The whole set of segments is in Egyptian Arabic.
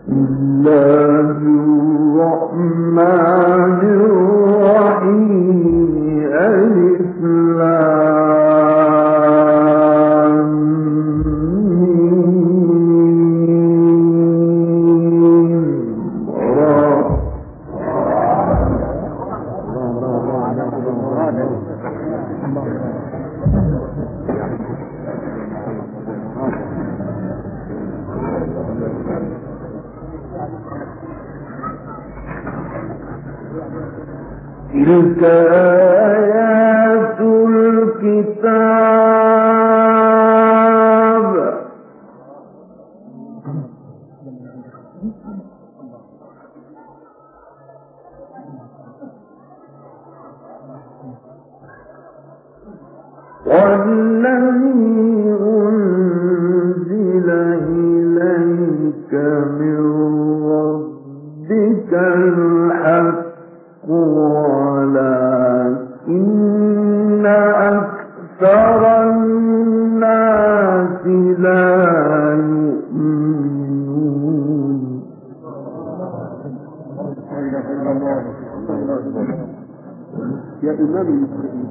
تلك آيات الكتاب والذي أنزل إليك من ربك الحق ولكن أكثر الناس لا يؤمنون يا إمام المسلمين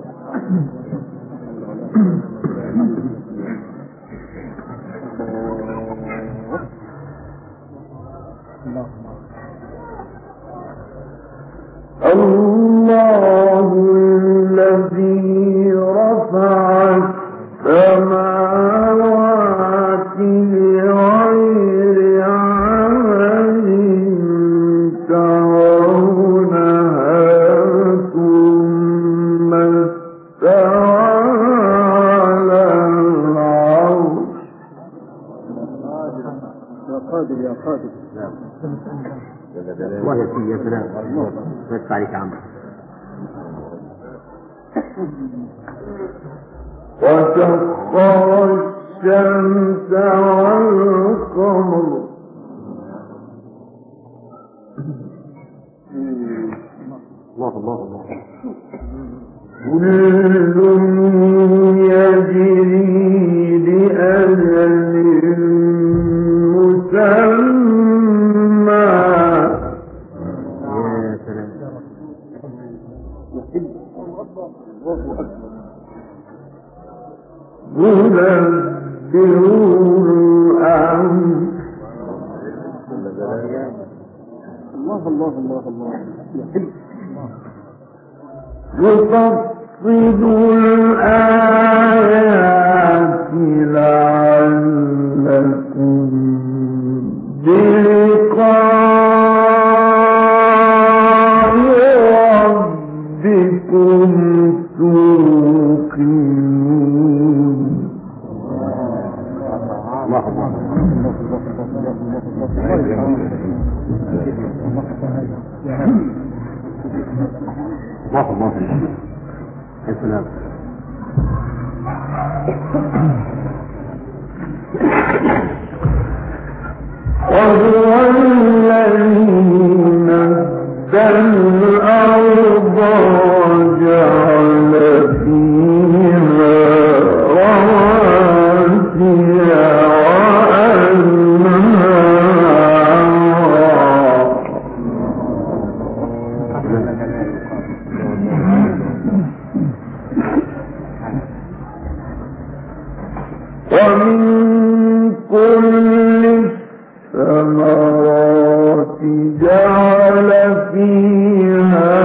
الله الذي رفع السماوات بغير عمل ترونها ثم استوى على العرش يا قادر يا قادر الله يسير يا سلام يدفع عليك عمرو وسخر الشمس والقمر الله الله الله كل يجري لأجل مسمى يا سلام ينبئ الأمر الله الله الله الله يا حلو يفصل الآيات لعلكم بلقاء ربكم توقنون الله الله الله الله يا سلام وهو الذي نزل الأرض وجعل فيها رواسي وأنهارا ومن كل الثمرات جعل فيها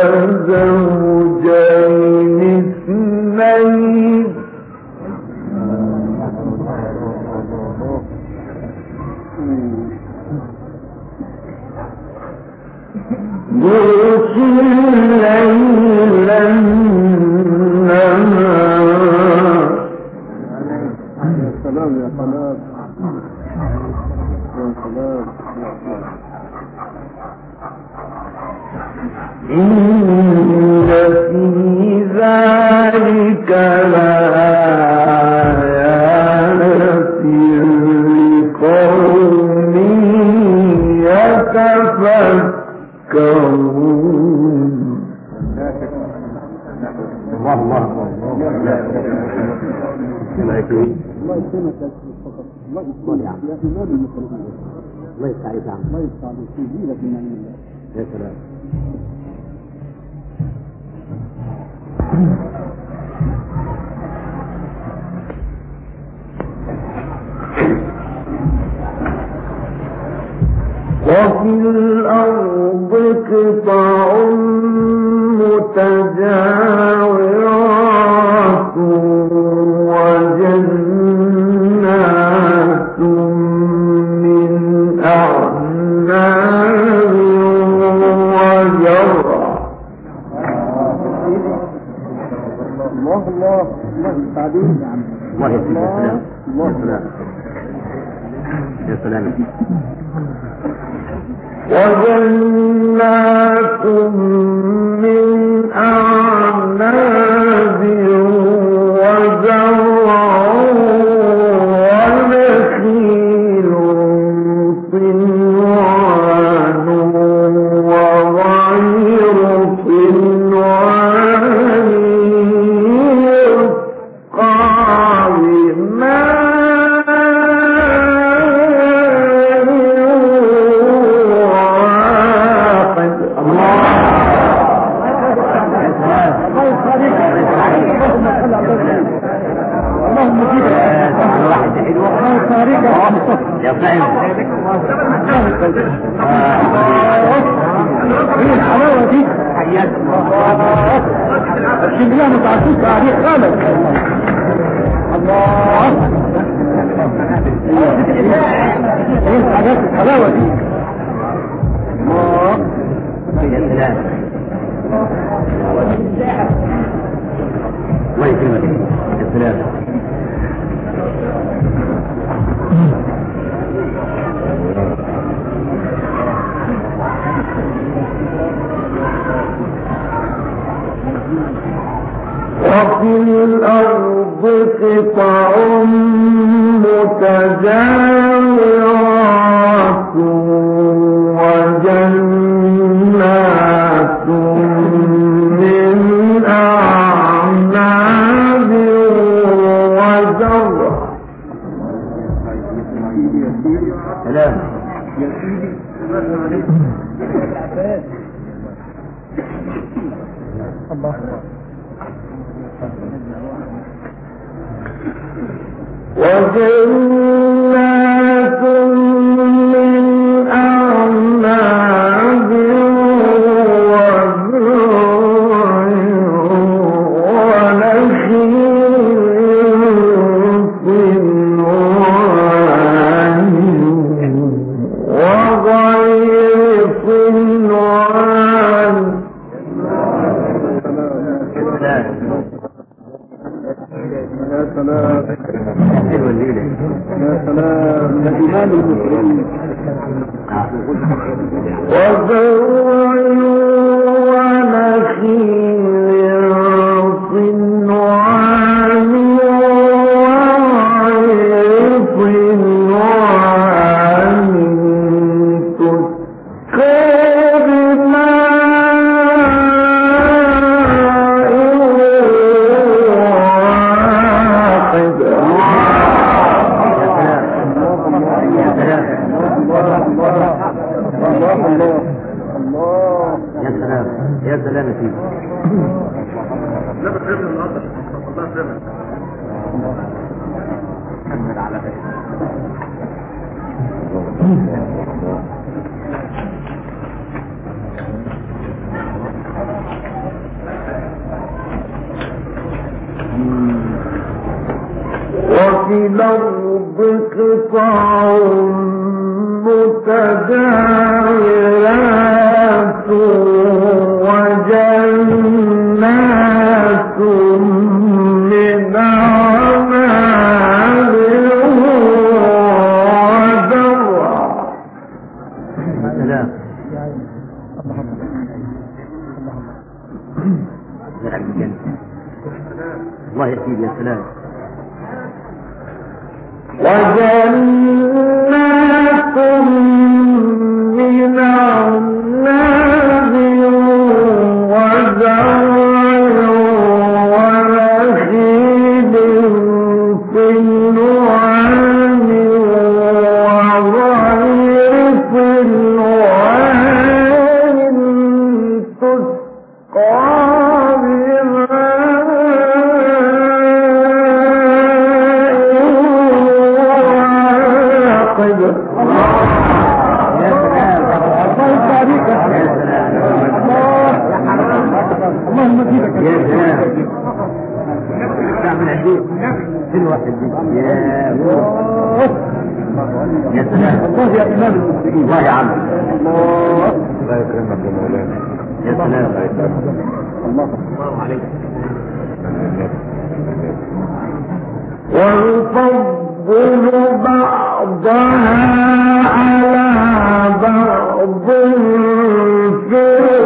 زوجين اثنين يغشي الليل النهار يا سلام يا سلام يا سلام يا سلام إن في ذلك لآيات لقوم يتفكرون الله الله الله يكرمك الله يسلمك يا شيخ فقط الله يسلمك يا إمام المسلمين الله يفتح عليك يا عم الله يفتح عليك في زينة من عند الله يا سلام وفي الأرض قطع متجاورات وجنات من أعناب وزرع الله الله الله يفتح عليك يا عم الله يفتح يا سلام الله يا سلام يا سلام وجنات من أعناب وزرع ونخيل صنوان وغير صنوان يسقى بماء واحد الله يفتح عليك اللهم صل على النبي اللهم جيبك واحد حلو الله يفتح عليك يا عم يا فاهم ايه الحلاوة دي حياك الشملية متعسوك عليك خالص الله ايه الحاجات الحلاوة دي الله يا سلام الله يكرمك يا سلام وفي الأرض قطع متجاورات وجنات من أعناب وزرع سلام وجنات من أعناب وزرع ونخيل صنوان وغير صنوان سلام يا سلام حلوة الليلة يا سلام يا إمام المسلمين وزرع ونخيل صنوان وغير صنوان تسقى بماء واحد يا سلام الله الله الله يا سلام يا سلام يا سيدي وفي الأرض قطع متجاورات وجنات من أعناب وزرع يا سلام يلعب بالجنة الله يا سيدي يا سلام وجنات من أعناب وزرع ونخيل صنوان وغير حاجة يا سلام الله يفتح عليك يا يا حبيبي. سلام الله اللهم اجيبك يا سلام تعمل عديد حلوة الدين يا يا سلام الله يا امام المسلمين الله يا عم الله الله يكرمك يا مولانا يا سلام الله يكرمك الله الله عليك ونفضل بعضها على بعض في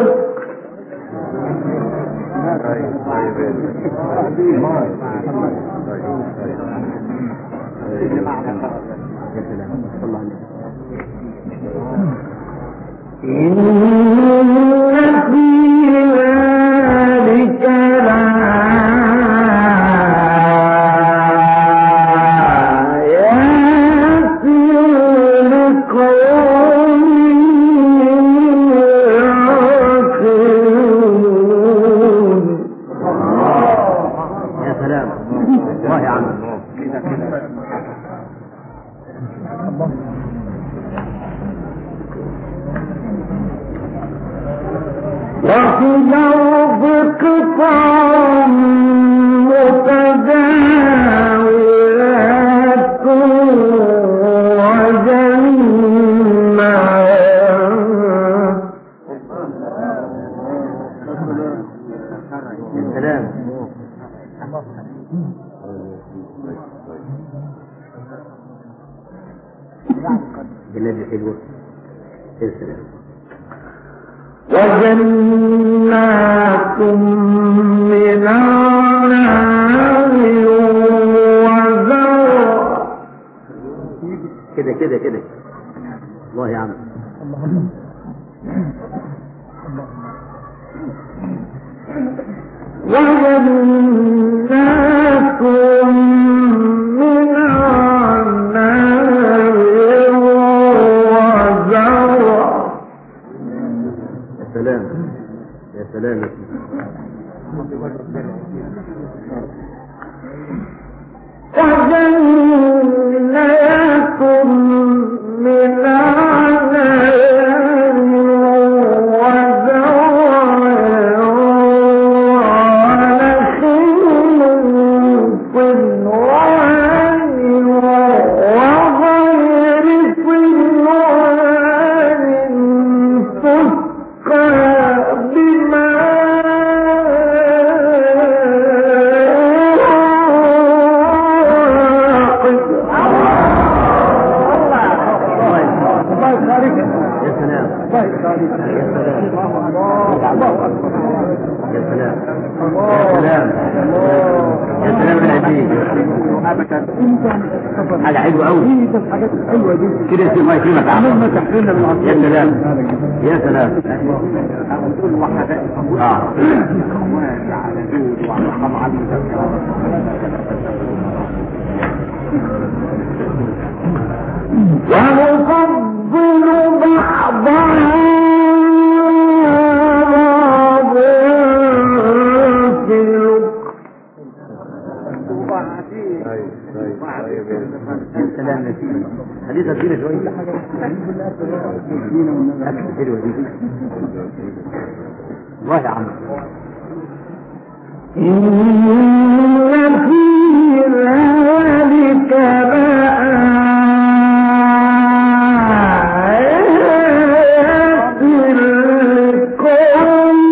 يا سلام الله عليك إن في ذلك لآيات لقوم يعقلون يا سلام الله يا عم وفي الأرض قطع متجاورات وجنات يا سلام بالنبي حلوة يا سلام وجنات من أعناب وزرع كده كده كده الله يا عم وجنات من أعناب وزرع يا سلام يا سلام يا سيدي وجنات من عنب وزرع ونخيل صنوان وغير صنوان تسقى بماء الله يخليك يا سلام الله يخليك يا سلام الله اكبر يا سلام يا سلام يا سلام العزيز حاجة حلوة أوي دي الحاجات الحلوه دي كده الله يكرمك يا عم عملنا تحريرنا من العصر يا سلام يا سلام اه ونفضل بعضها بعض في اللقم يا سلام يا سيدي خليها تدينا شوية أكل حلوة دي الله يا عم إن في ذلك لآيات لقوم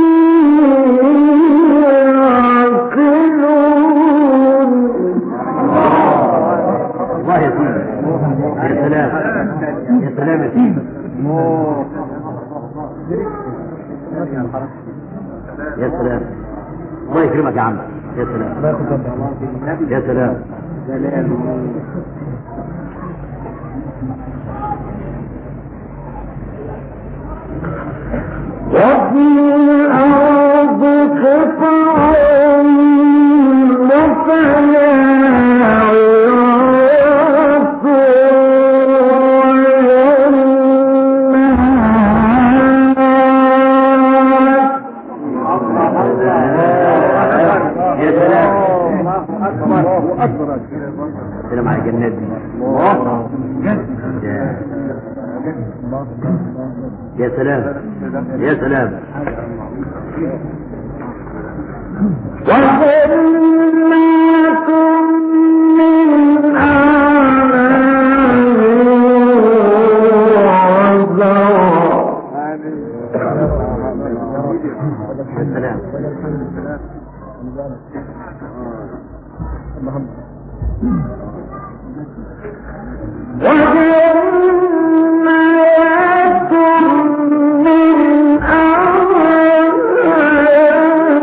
يعقلون الله يا سيدي يا سلام يا سلام يا سيدي يا سلام الله يكرمك يا عم يا سلام يا سلام وفي الأرض قطع متناعرات وجنات يا سلام الله اكبر السلام عليك الجنات دي يا- يا سلام يا سلام وجنات من أعناب وزرع يا سلام وجنات من أعناب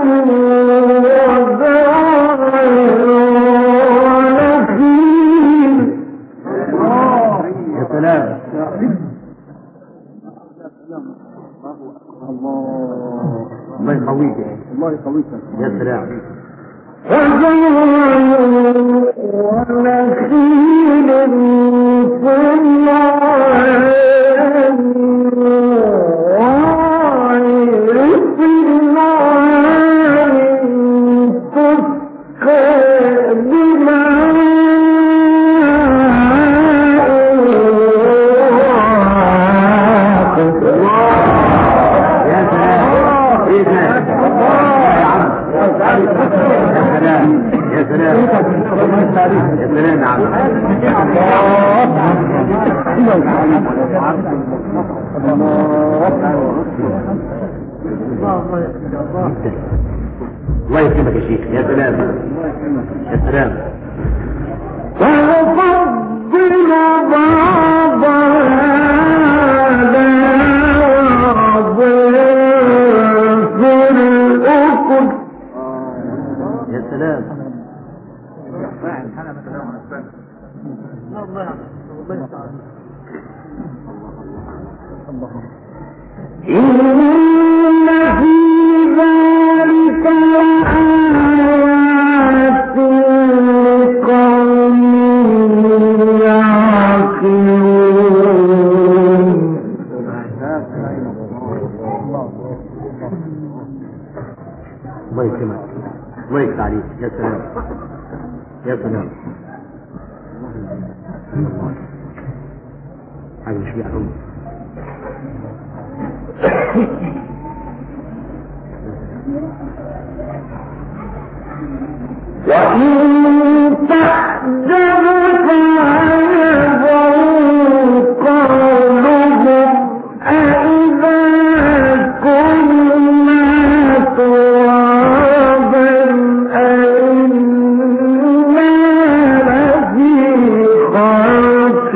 وزرع ونخيل يا سلام الله يقويك الله يقويك يا سلام وزرع ونخيل صنوان وغير صنوان تسقى بماء واحد يا سلام ايه ده يا عم يا سلام يا سلام يا سلام يا عم الله يكرمك يا شيخ يا سلام يا سلام ونفضل بعضها على بعض في الأفق يا سلام إن في ذلك لآيات لقوم يعقلون الله يكرمك الله يفتح عليك يا سلام يا سلام الله. حاجة مش فيها عمر وإن تعجب فعجب قولهم أإذا كنا ترابا أإنا لفي خلق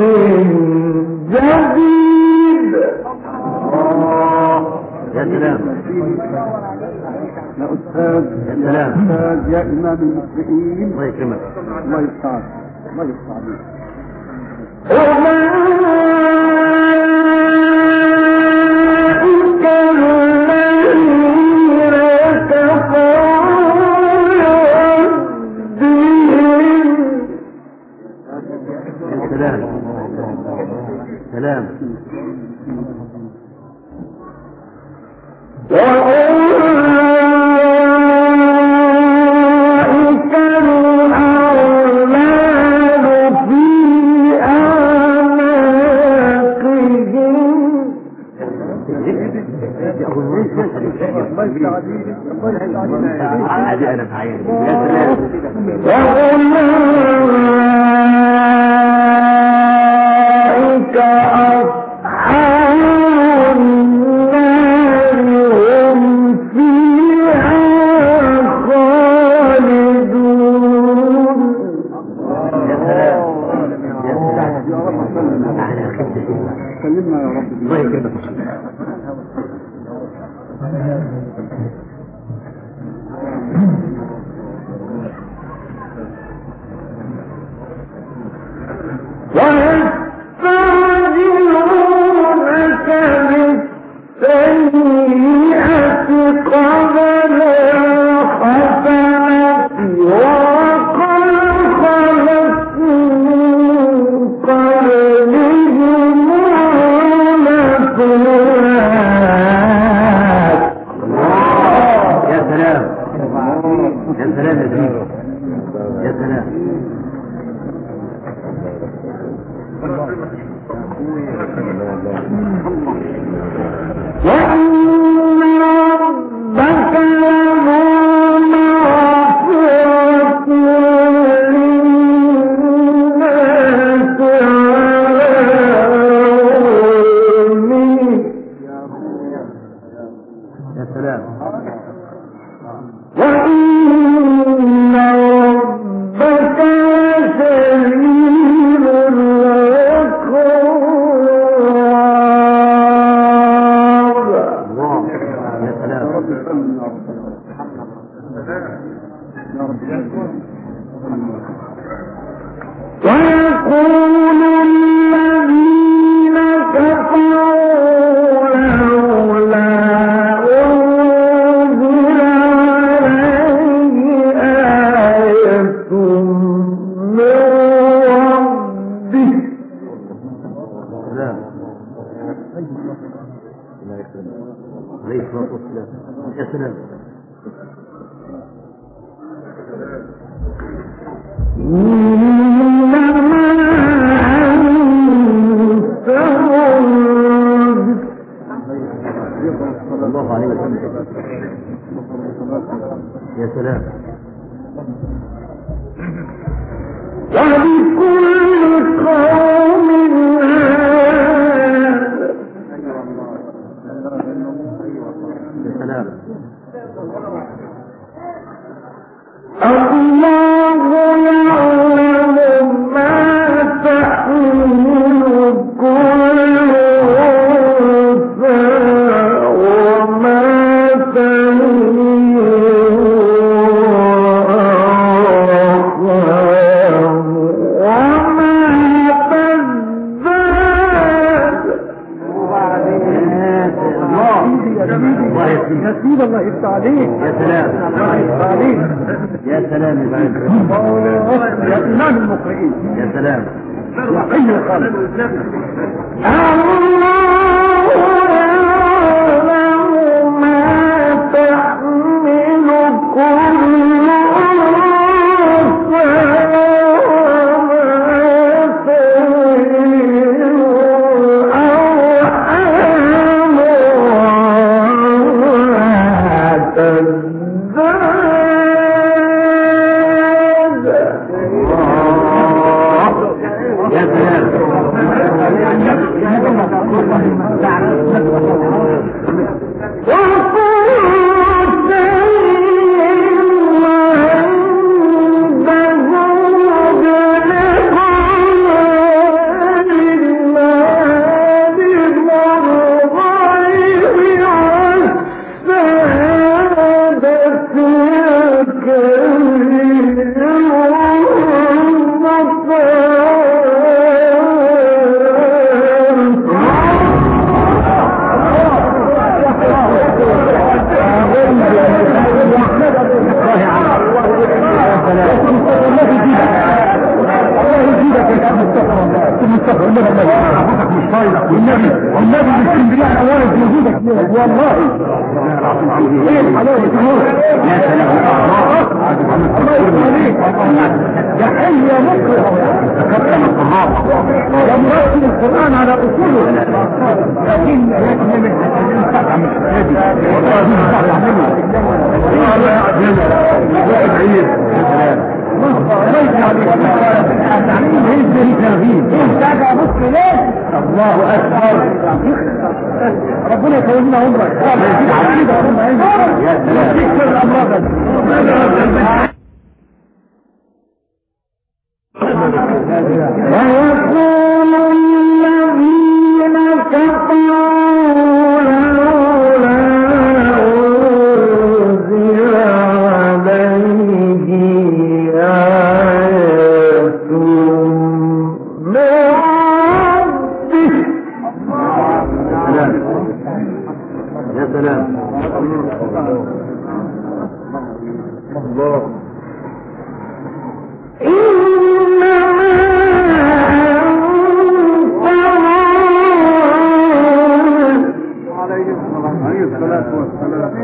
جديد يا سلام يا أستاذ يا سلام أستاذ يا إمام المسلمين الله يكرمك الله يفتح الله يفتح عليك أولئك الذين كفروا بربهم يا سلام سلام وأولئك الأغلال في أعناقهم الله يفتح عليك الله يفتح عليك هذه انا في عيني يا سلام وأولئك أصحاب النار هم فيها خالدون يا سلام يا سلام يا رب سلم على خدمة سلمنا يا رب الله يكرمك يا شيخ ويستعجلونك بالسيئة قبل الحسنة وقد خلت من قبلهم أمة وإن ربك لذو مغفرة للناس على ظلمهم يا سلام وإن ربك لشديد العقاب الله يا سلام ويقول الذين كفروا لولا أنزل عليه آية من ربه سلام الله يكرمك عليه الصلاة والسلام يا سلام إنما أنت منذر صلى الله عليه وسلم يا سلام ولكل قوم هاد يا سلام الله يعلم ما تحمل كل أنثى وما تميل الأرحام وما تزداد الله يسلمك يا سيدي الله يفتح عليك يا سلام الله يفتح عليك يا سلام يا سلام يا إمام المقرئين يا سلام يا حي الخالق الله يعلم ما تحمل كل أنثى وما تحمل الأرحام وما تزداد يا سلام والنبي والنبي بالاسكندريه انا وارد وجودك والله ايه الحلاوه دي يا سلام الله يفتح عليك يا حي يا مكره تكتم الصحابة يا مرتب القران على اصوله لكن لكن من الفتح مش هادي والله دي الفتح منه واحد عيد يا سلام الله يفتح عليك تعليم ايه اللي تغيير ايه بقى بص ليه الله اكبر ربنا يطولنا عمرك يا سلام. يكسر الامراض ويقول الذين كفروا لولا أنزل عليه آية من ربه يا سلام الله إنما أنت منذر عليه الصلاة والسلام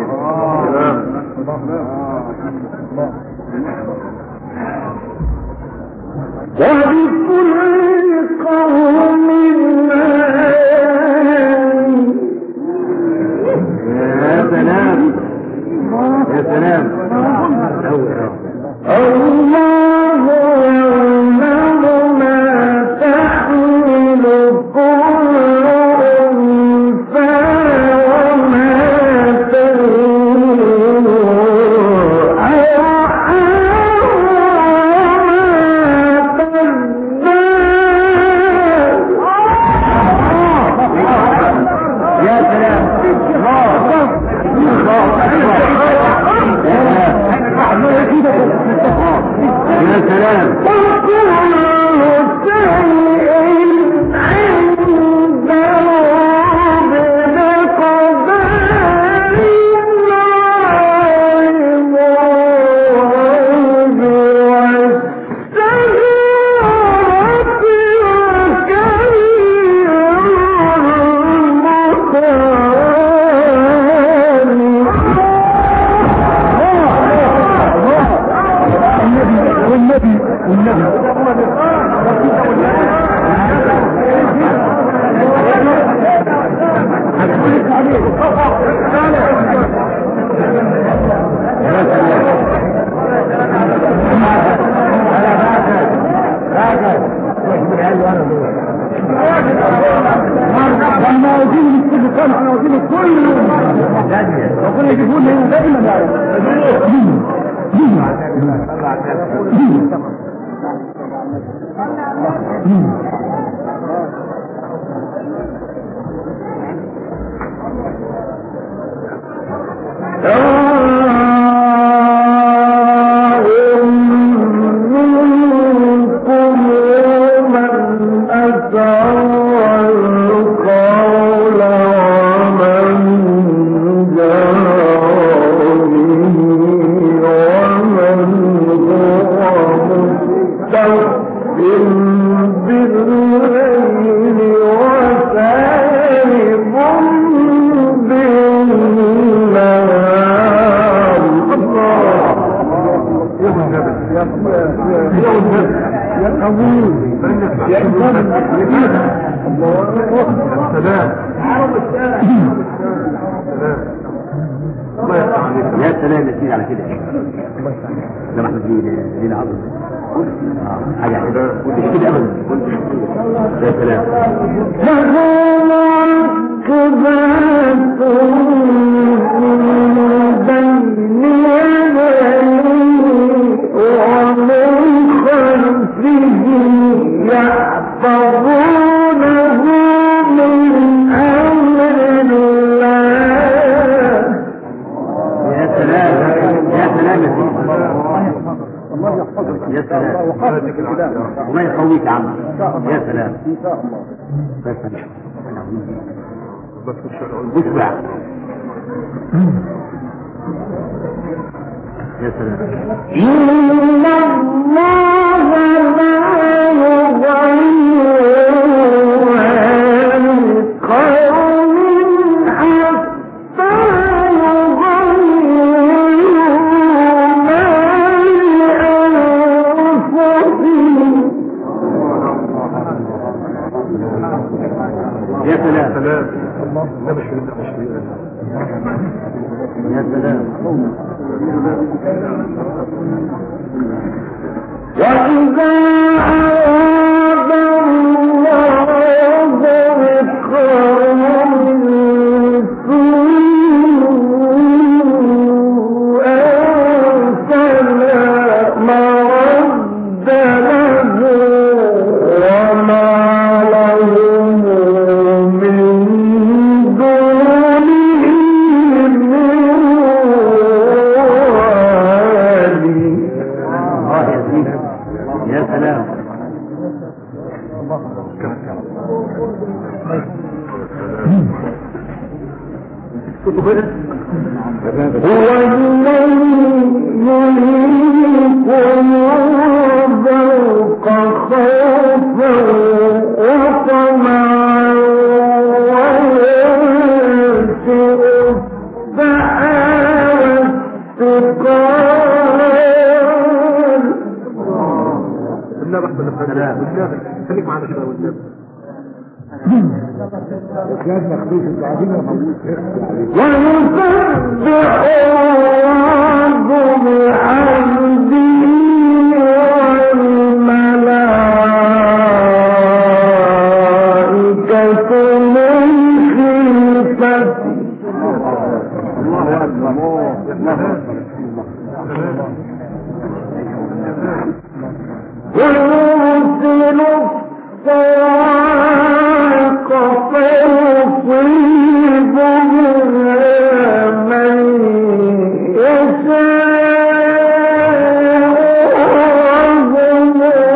ولكل قوم كان احنا واخدينه كل يوم ربنا يجيبوا لنا هنا دائما يا منكم من أسر القول ومن جار به ومن هو مستخف بالليل وسارب بالنهار يا قوي يا انسان سلام يا سلام يا سيدي على كده ده محمد ليه ليه عظم اه حاجه كده كنت كده ابدا كنت يا سلام له معقبات من بين يديه ومن خلفه يحفظونه من أمر الله يا سلام يا سلام يا سيدي الله يحفظك يا سلام وقاتلك الكلام الله يقويك يا عم يا سلام ان شاء الله يا سلام اسمع يا سلام إن الله لا يغير عن قوم حتى يغيروا ما لأنفسهم يا سلام يا سلام وإذا أراد الله بقوم سوءا فلا مرد له وما لهم من دونه من والي اه يا سيدي يا سلام هو الذي يريكم ذوق خوفا وطمعا وينشئ السحاب الثقال سلام خليك معانا شويه والنبي كان مخدوش انت عايزين نموت ويسبح الرب بحمده والملائكة من خيفته الله اكبر الله ويرسل الصواعق فيصيب بها من يشاء وهم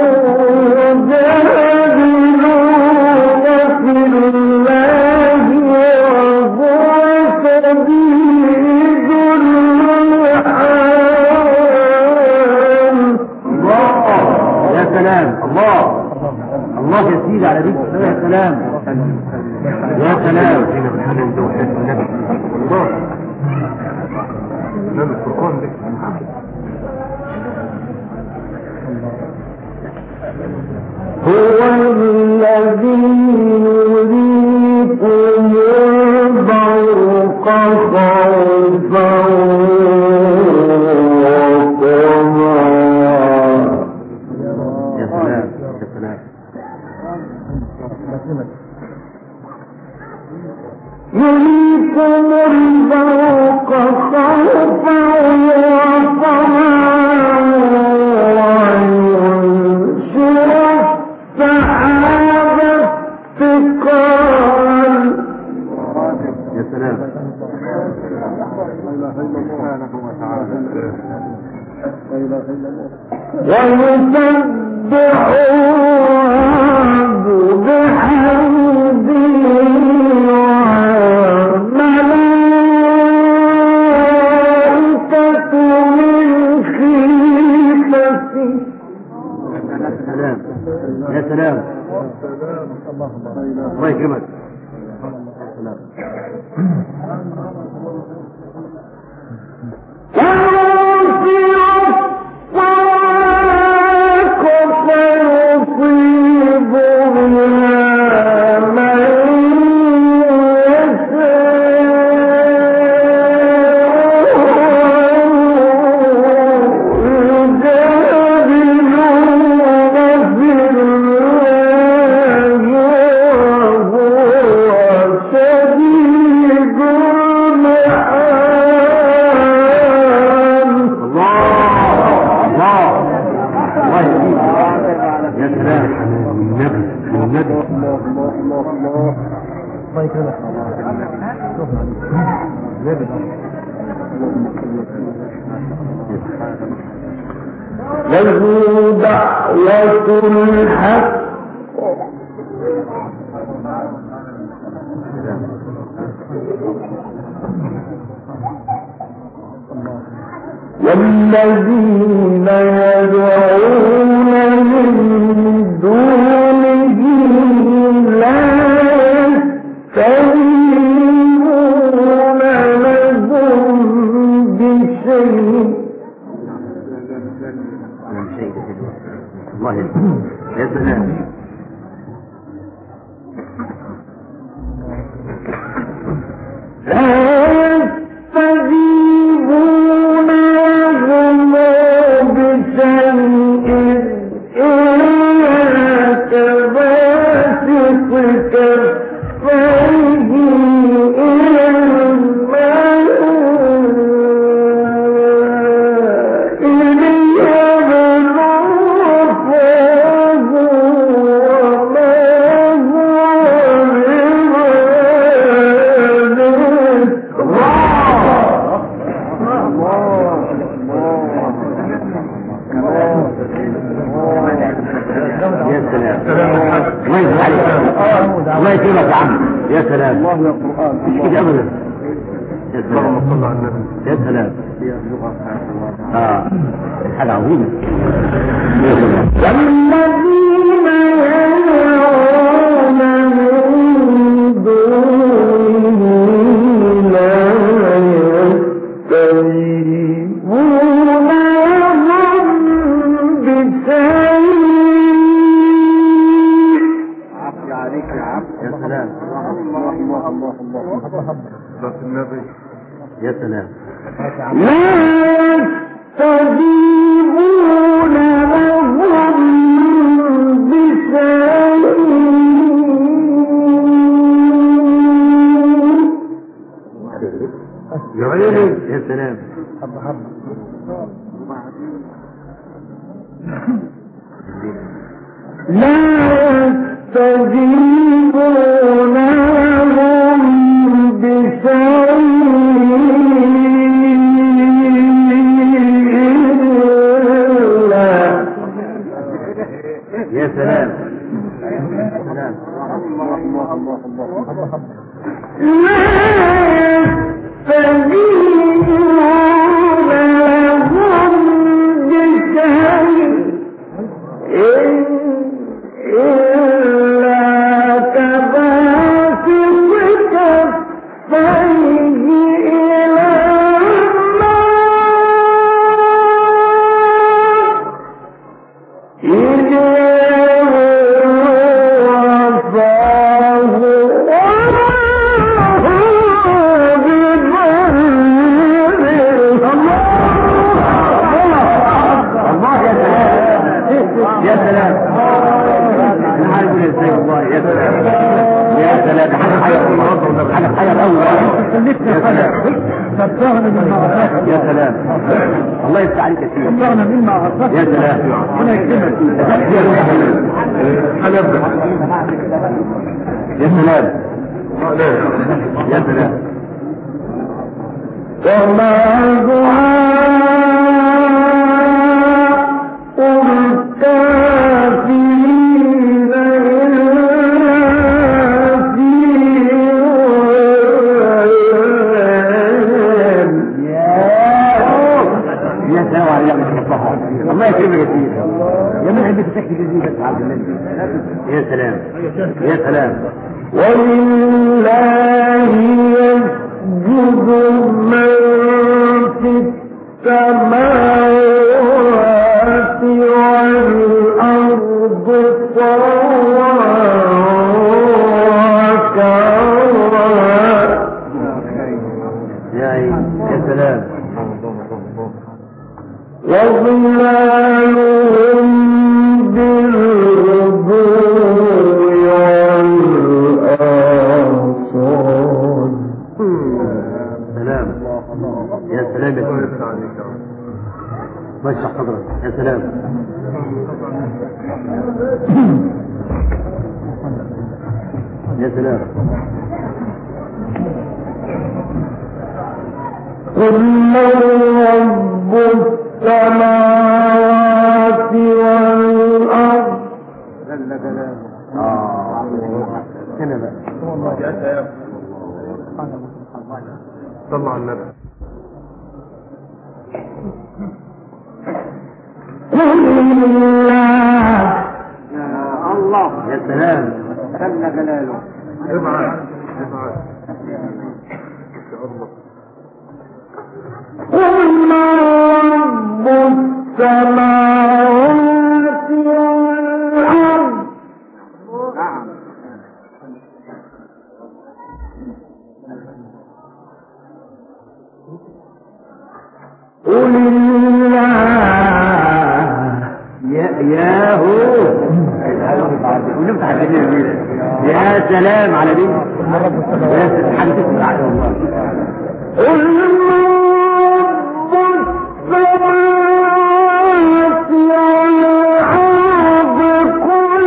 يجادلون في الله وهو شديد المحال يا سلام الله الله يا سيدي على ديك يا سلام يا سلام هو الذي يريكم البرق خوفا وطمعا يا سلام يا سلام يريكم البرق خوفا وطمعا وينشر السحاب اتقالا يا سلام ويسبح الرعد بحمده والملائكة من خيفته سلام يا سلام الله يكرمك يا سلام شديد المحال الله الله الله يهديك يا سلام النبي النبي له دعوة الحق والذين يدعون من دونه لا يستجيبون لهم بشيء من شيء الله يهديك يا سلام لا يستجيبون لهم بشيء إلا كباسط كفيه إلى الماء ليبلغ فاه وما هو ببالغ يا سلام الله يفتح عليك الله يكرمك يا عم يا سلام الله يا قرآن مش كده ابدا يا سلام يا سلام اه حاجة عظيمة يا سلام والذين يدعون من دونه لا يستجيبون لهم بشيء يا سلام يا سلام لا يستجيبون لهم بشيء يا سلام لا يستجيبون لهم بشيء إلا يا سلام يا سلام إذا كلفنا حاجة صدقنا مما غفاك يا سلام الله يفتح عليك يا سيدي صدقنا مما غفاك يا سلام ربنا يكرمك هنبدأ يا سلام يا سلام وما دعاء الكافرين إلا في ضلال يا سلام على يا مصطفى الله يكرمك يا سيدي يا من عندك تحكي جزيل بس عبد الله يا سلام يا سلام ولله يسجد من في السماوات والأرض طوعا وكرها يا عين يا سلام وظلالهم بالغدو والآصال سلام يا سلام يا سلام ما يشرح صدرك يا سلام يا سلام قل من رب السماوات والأرض اه هنا بقى صلى على النبي قل الله يا سلام ابعد ابعد قل من رب السماوات والأرض قل الله يا يا هو ونفتح الجميع يا سلام على دي يا سلام حاجه تسمع والله قل من رب السماوات والأرض قل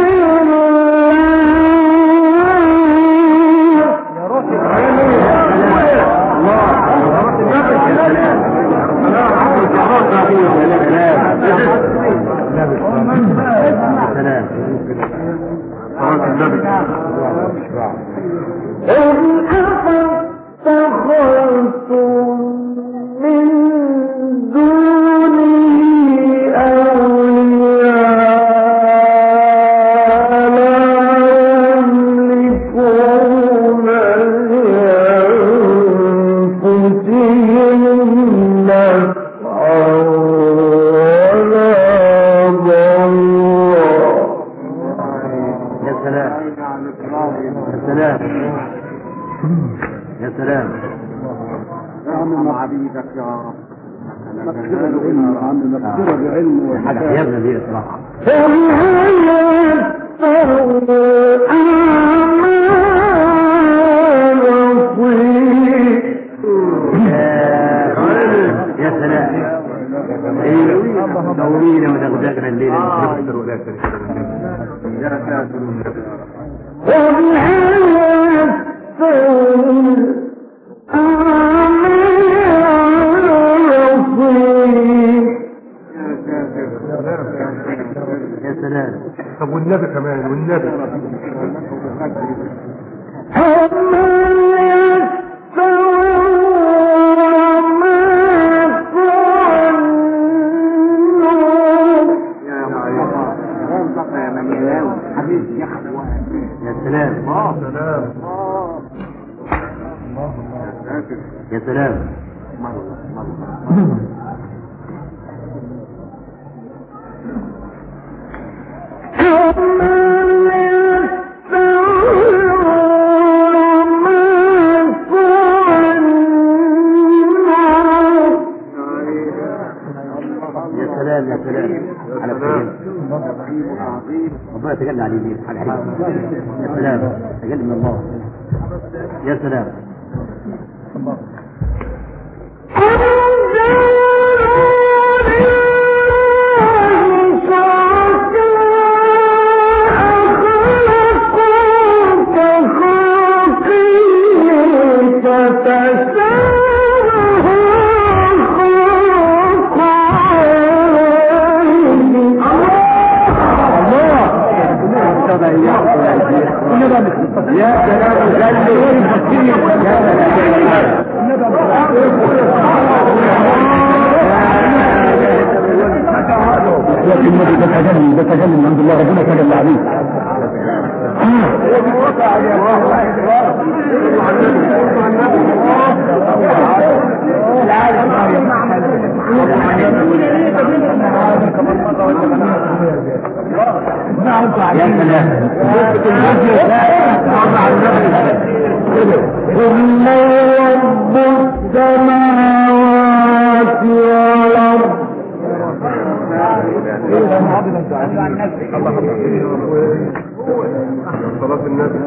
الله إن أفاتخذتم من دونه أولياء لا يملكون لأنفسهم نفعا ولا ضرا يا سلام يا سلام يا سلام اعمل عبيدك يا رب مغفرة بعلم يا عم مغفرة بعلم حاجه وحكاية عجبنا دي صراحه قل هل يستوي الأعمى والبصير يا سلام ايوه طويله مدغدغنا الليله قل هل يستوي الأعمى والبصير يا سلام طب والنبي كمان والنبي هل يستوي الظلمات والنور يا سلام سلام يا سلام يا سلام يا سلام على سلام ربنا يتجلى عليه حاجه حلوه يا سلام تجلى من الله يا سلام يا سلام لكن النبي ده تجلي ده تجلي الحمد لله ربنا تجلى عليه يا سلام ثم رب السماوات والأرض صلاة النبي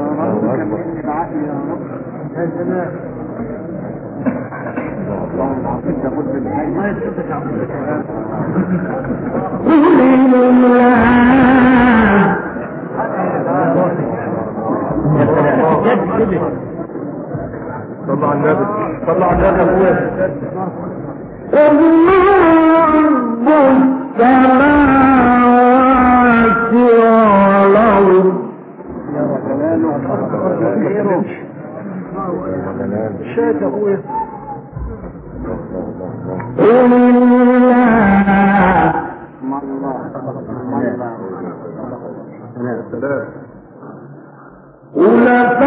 قل الله صلى على النبي صلى على النبي يا ابويا قل رب السماوات والأرض قل الله سلام قل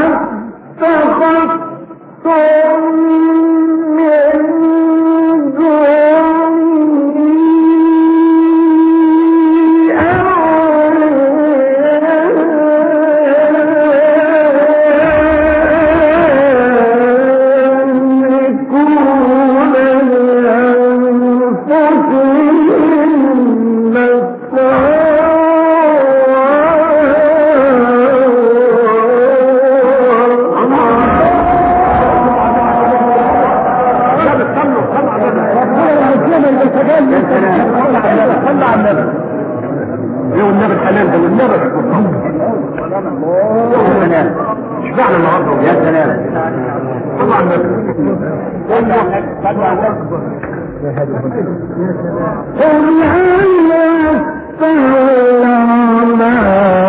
فاتخذتم من دونه أولياء يملكون لأنفسهم صلى على النبي يوم النبي الحلال ده والنبي يا سلام اشبعنا النهارده يا سلام صلى على النبي قل هل يستوي الأعمى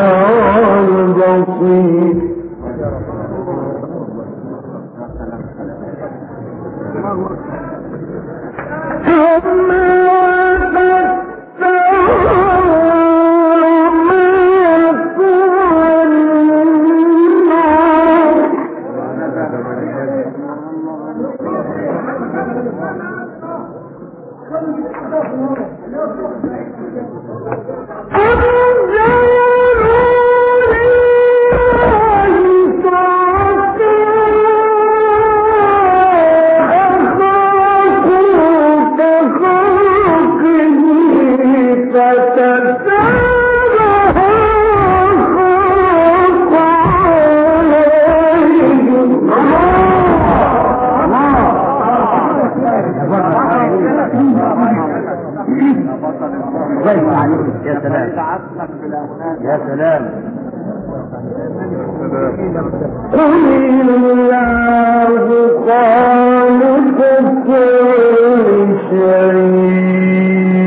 والبصير يا سلام يا سلام قل الله خالق كل شيء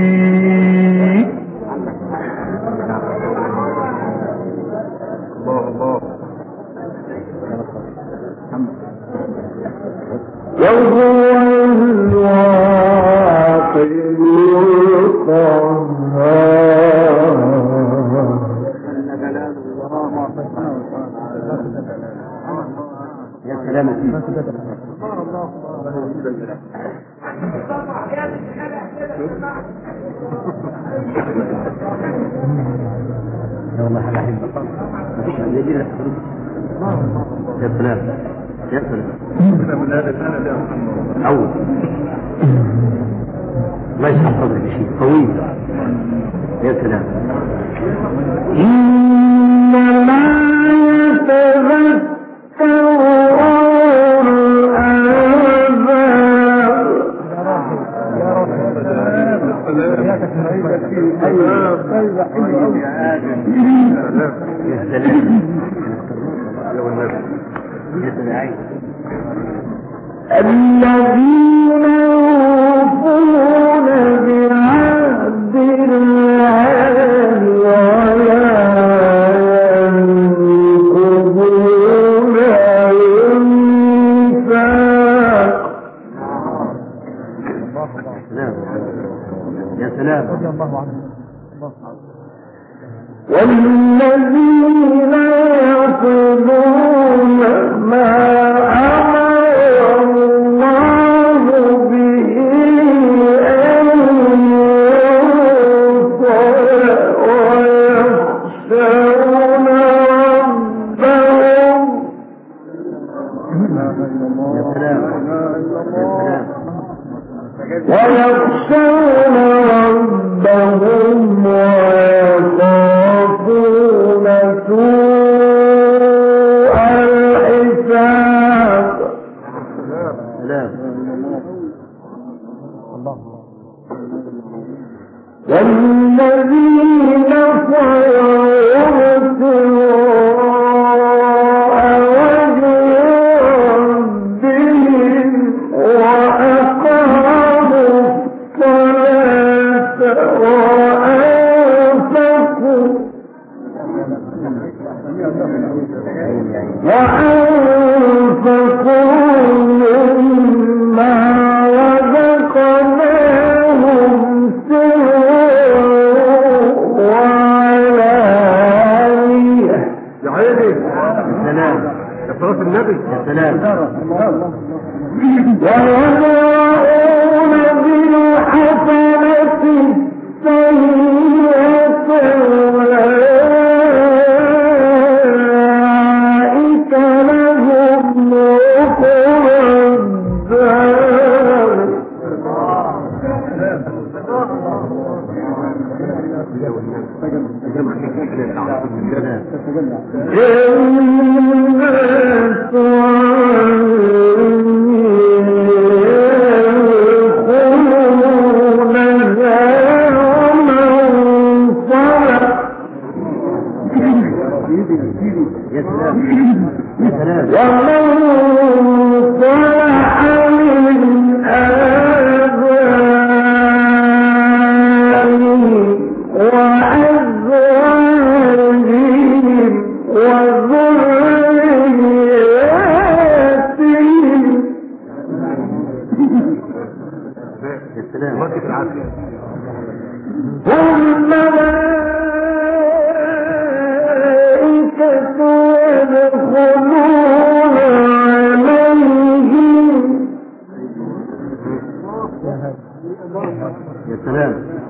الله الله وهو الواحد القهار يا سلام يا سيدي يا والله حاجة حلوة مفيش عندي دي لك يا سلام يا سلام كده من هذا السنة ده يا محمد أول الله يشرح صدرك يا شيخ قوي يا سلام إنما يتذكر أولو الألباب الذين يوفون بعهد الله ولا ينقضون الميثاق يا سلام رضي الله عنه والذين يصلون ما أمر الله به أن يوصل ويخشون ربهم يا سلام يا سلام ويخشون ربهم ويخافون سوء الحساب سلام والذين صيروا ابتغاء وجه ربهم وأقاموا الصلاة وأنفقوا وأنفقوا مما رزقناهم سرا وعلانية يا عيني يا سلام يا صلاة النبي يا سلام ويدرؤون بالحسنة السيئة أولئك لهم عقبى الدار يا سلام يا سلام ومن صلح من آبائهم وأزواجهم وذرياتهم يا سلام الله يديك العافية هم ملائكة يدخلون عليهم يا سلام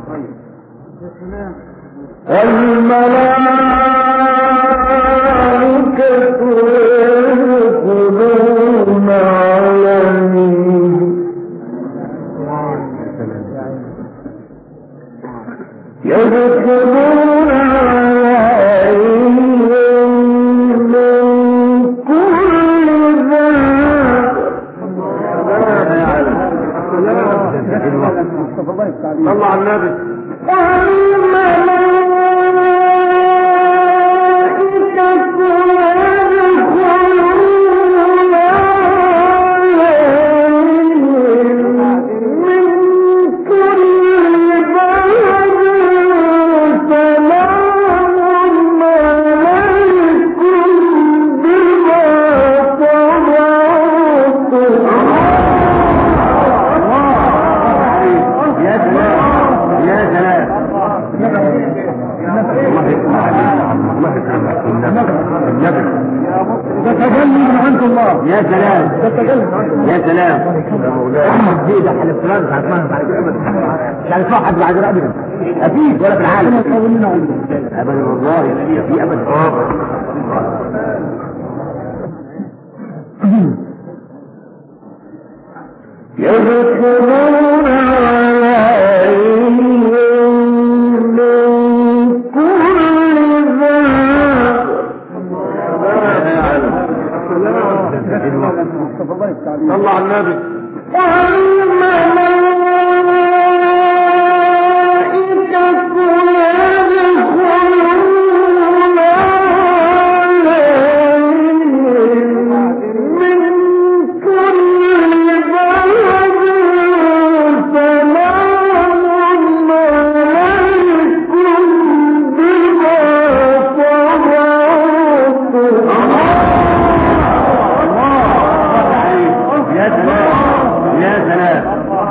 والملائكة يدخلون عليهم يدخلون عليهم من كل باب صلى على النبي يا سلام يا سلام الله يسمع عليك الله يسمع النبي النبي تتجلي من عند الله يا سلام يا سلام يا مولاي احمد دي ده حلف فلان مش عارف مش عارف مش عارف واحد بعد ابدا اكيد ولا في العالم ابدا والله في ابدا يدخلون عليهم من كل باب صلى على النبي والملائكة يدخلون عليهم يا سلام يا سلام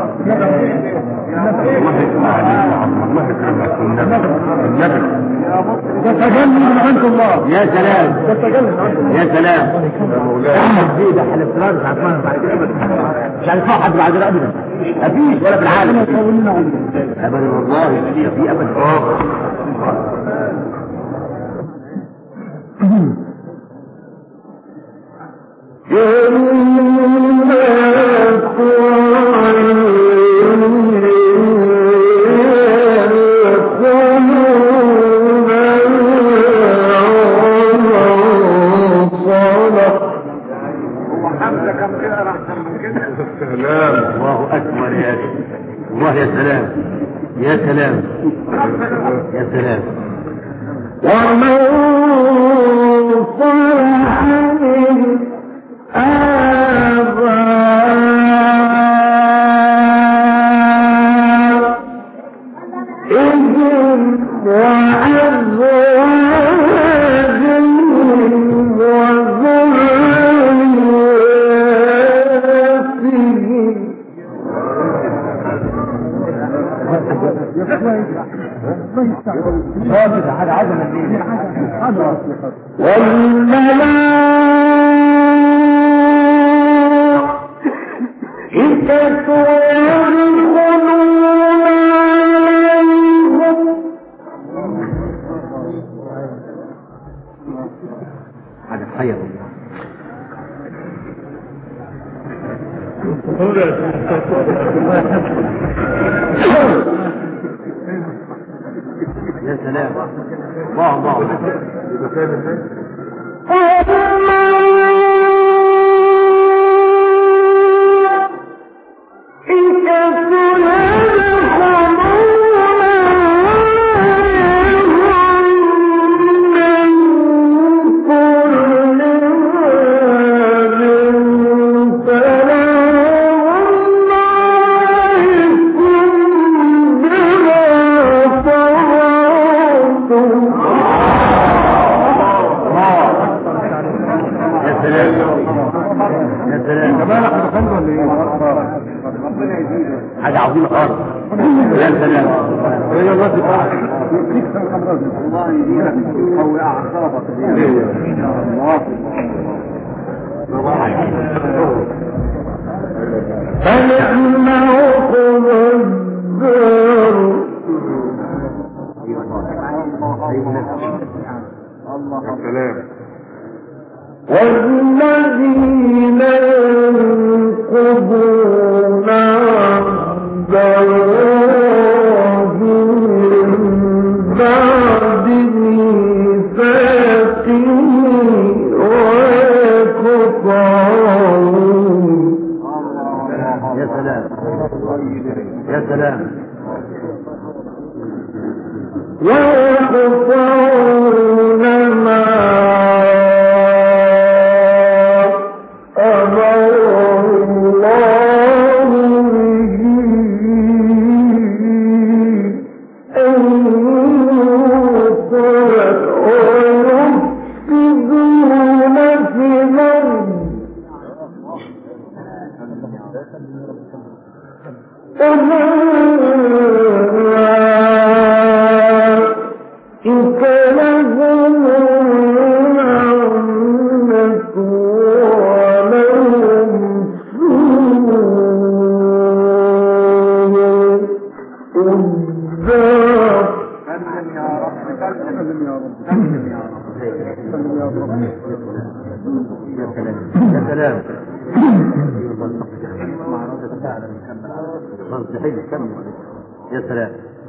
تتجلى من عند الله يا سلام تتجلى يا سلام احمد زيد احنا افتراض مش عارفين بعد كده أبداً. مش هنسمع حد بعد كده ابدا مفيش ولا في العالم يطول لنا عمره ابدا والله في ابدا سلام الله اكبر يا اخي الله يا سلام يا سلام يا سلام ومن صلح من آبائهم وأزواجهم وذرياتهم ثابت حاجة عظمة دي حاجة والملائكة يدخلون عليهم حاجه تحير والله يا سلام الله الله يا سلام يا سلام كمان احنا دخلنا ولا ايه؟ حاجه عظيمه خالص يا سلام هي الوقت بقى يكسر الامراض الله يدينك قوي اعصابك فنعم عقب الدار سلام والذين ينقضون عهد الله من بعد ميثاقه ويقطعون يا سلام يا سلام ويقطعون ما أمر الله به أن يوصل ويفسدون في الأرض أولئك لهم الرحمة ولهم سوء الدار يا سلام يا سلام يا سلام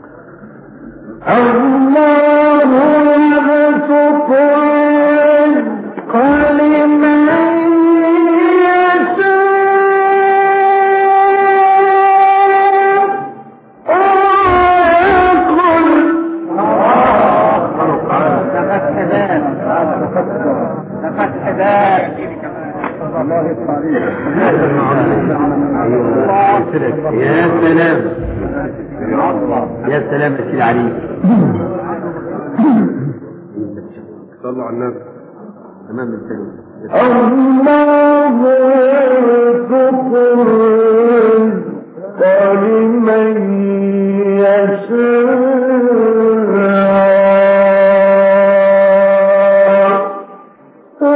الله يبسط الرزق لمن يشاء ويقدر يا سلام يا سلام يا سيدي علي صلوا على النبي تمام السلام الله يرزق الرزق لمن يشاء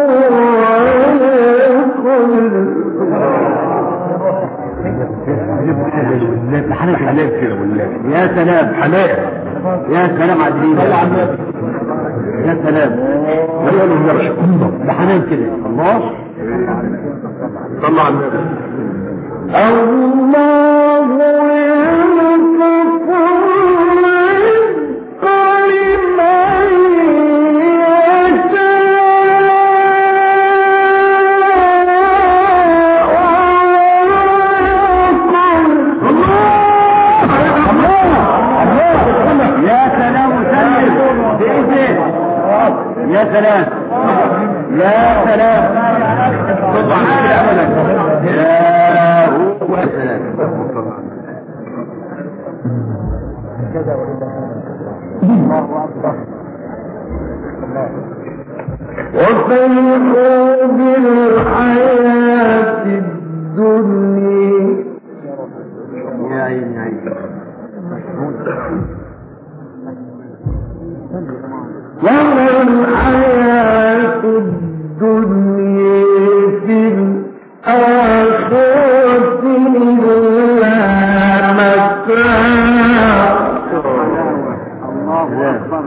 حنان حنان كده والله يا سلام حنان يا سلام عدلين يا سلام ده حنان كده الله صلى على النبي الله يرزق الرزق لمن يشاء يا سلام وسلم بإذنه يا سلام يا سلام سبحان أبدا يا هو سلام وفرحوا بالحياة الدنيا يا عيني يا عيني وما الحياة الدنيا في الآخرة إلا متاع الله أكبر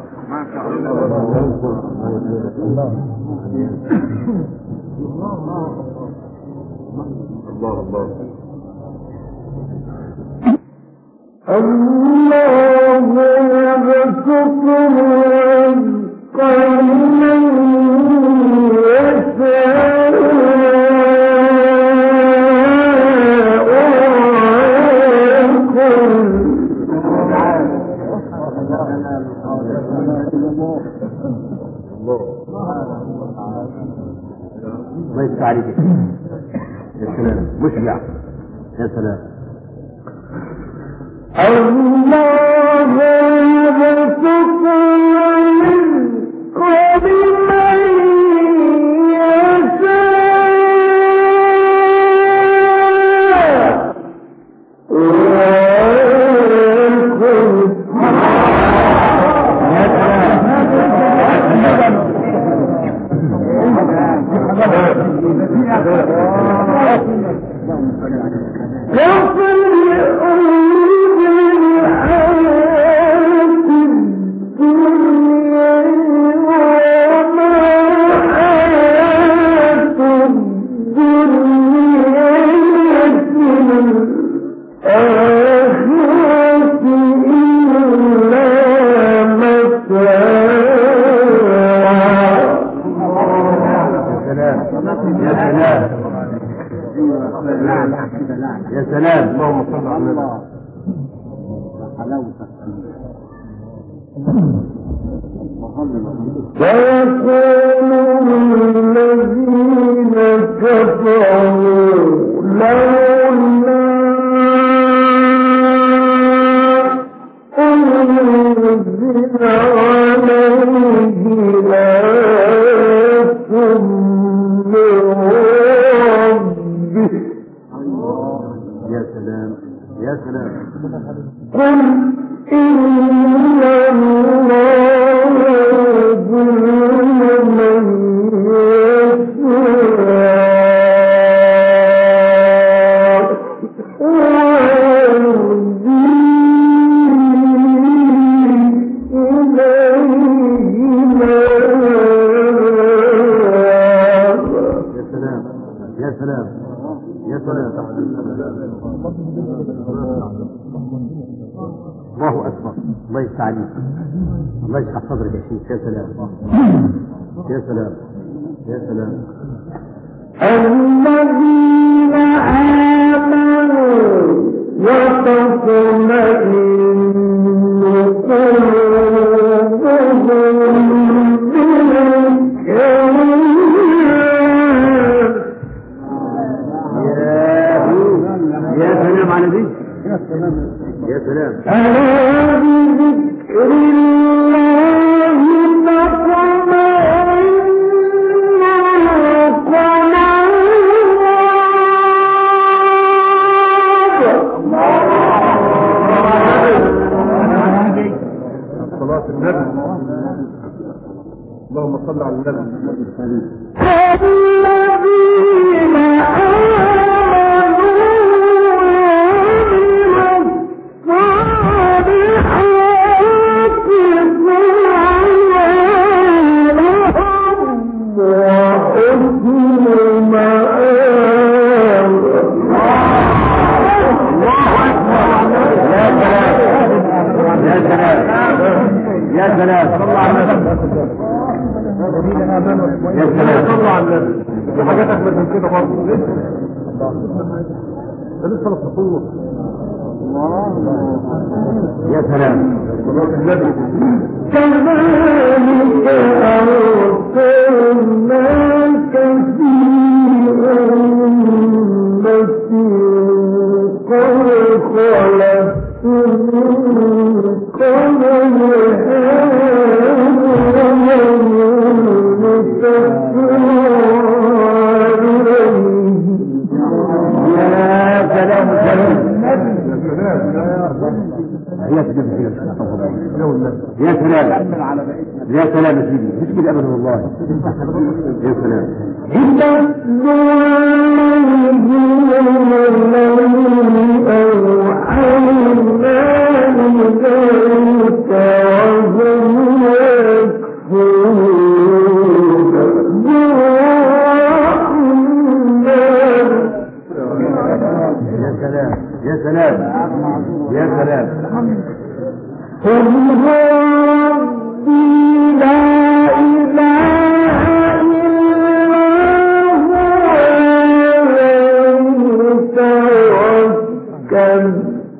الله الله الله يبسط الرزق لمن يشاء ويقدر الله يفتح عليك يا سلام مشجع يا سلام الله يبسط الرزق لمن يشاء يا سلام يا سلام اللهم صل على النبي ويقول الذين كفروا لولا أنزل عليه آية من ربه يا سلام يا سلام قل إن الله يضل من يشاء ويهدي إليه يا سلام يا سلام يا سلام الله اكبر الله يفتح عليك الله يشرح صدرك يا شيخ يا سلام يا سلام يا سلام الذين آمنوا وتطمئن قلوبهم بالكلام يا سلام على دي يا سلام ألا بذكر الله تطمئن الذين آمنوا يا سلام صلى على النبي يا سلام صلى على النبي في حاجات اجمل من كده برضه لسه ده لسه الفطور يا سلام صلاه النبي كذلك أرسلناك في أمة قد خلت من قبلها أمم تتلى عليهم يا سلام سلام يا سلام يا سلام يا والنبي يا سلام يا سلام يا سيدي مش كده ابدا والله يا سلام يا سلام يا سلام يا سلام قل ربي لا إله إلا هو عليه توكل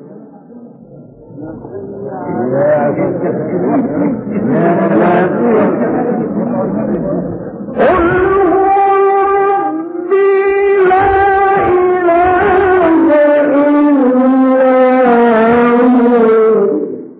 قل هو ربي لا إله إلا هو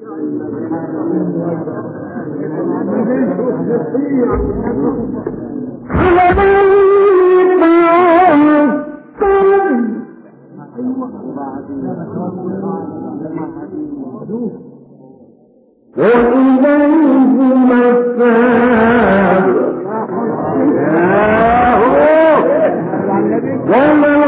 وإليه متاب ولو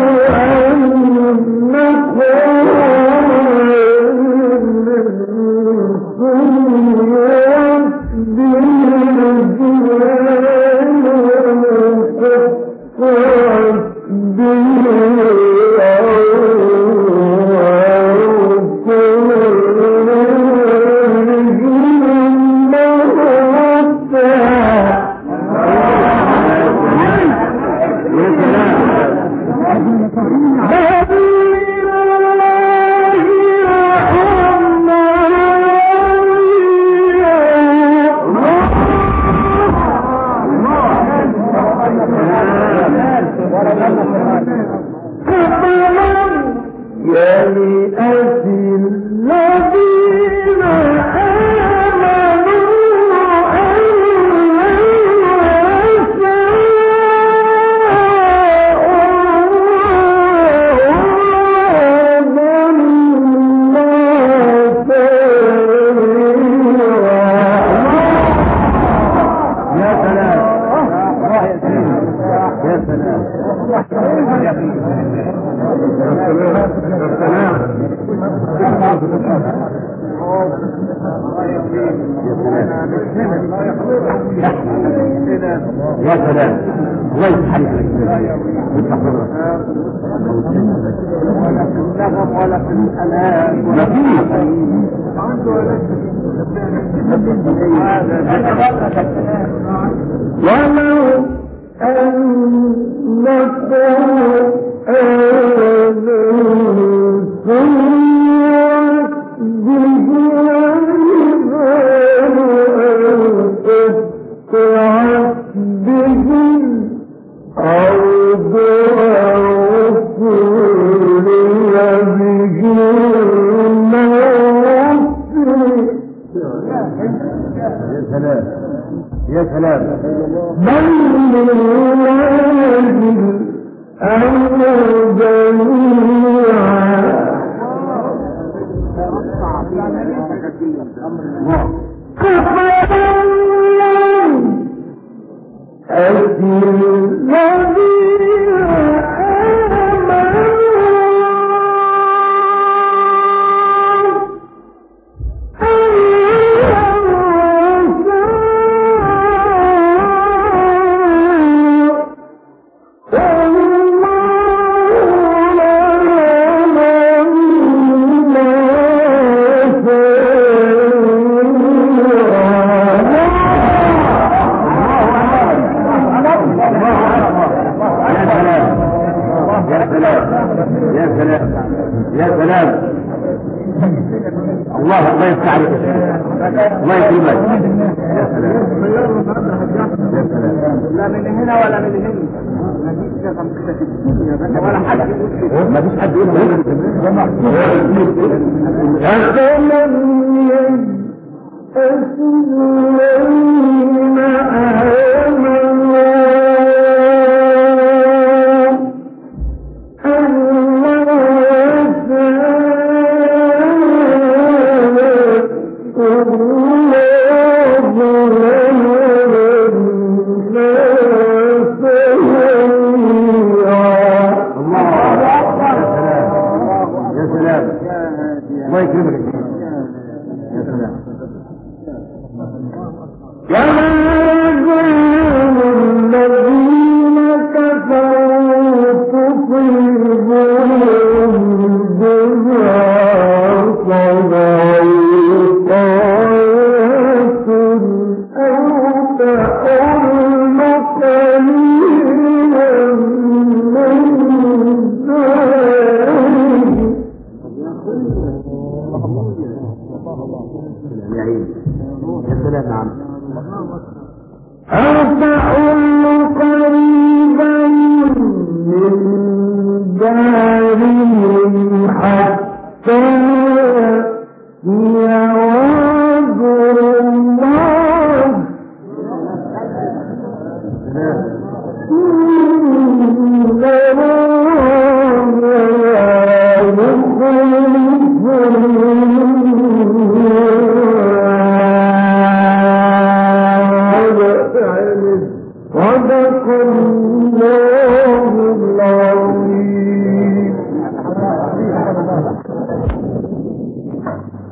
يلئس الذين آمنوا أن يا سلام يا سلام يا سلام الله يفتح عليك ويفتح صدرك ما فيش ولو أنكم يا سلام يا سلام بل لله الأمر جميعا كفى الله سلام يا سلام يا سلام الله الله يفتح عليك الله يكرمك يا سلام يا سلام لا من هنا ولا من هنا ولا حد يقول كده ما فيش حد يقول أفمن يجأس الذين